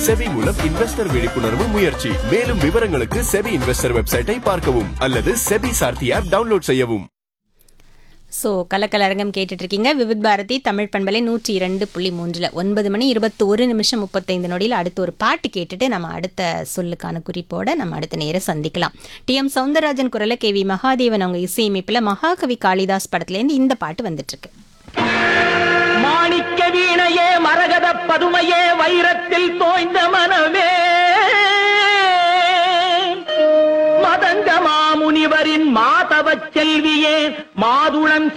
SEBI மூலம் investor விழிப்புணர்வு முயற்சி மேலும் விவரங்களுக்கு செபி இன்வெஸ்டர் வெப்சைட்டை பார்க்கவும் அல்லது செபி சார்த்தி ஆப் டவுன்லோட் செய்யவும் ஸோ கலக்கலரங்கம் கேட்டுட்டு இருக்கீங்க விவித் பாரதி தமிழ் பண்பலை நூற்றி இரண்டு புள்ளி மூன்றில் ஒன்பது மணி இருபத்தி ஒரு நிமிஷம் முப்பத்தைந்து நொடியில் அடுத்து ஒரு பாட்டு கேட்டுட்டு நம்ம அடுத்த சொல்லுக்கான குறிப்போட நம்ம அடுத்த நேரம் சந்திக்கலாம் டி எம் சவுந்தரராஜன் குரல கே வி மகாதேவன் அவங்க இசையமைப்பில் மகாகவி காளிதாஸ் படத்துலேருந்து இந்த பாட்டு வந்துட்டு இருக்கு மாணிக்க வீணையே மரகத பதுமையே வைரத்தில் தோய்ந்த மனமே மதங்க மாமுனிவரின் மாதவச் செல்வியே மாதுளம்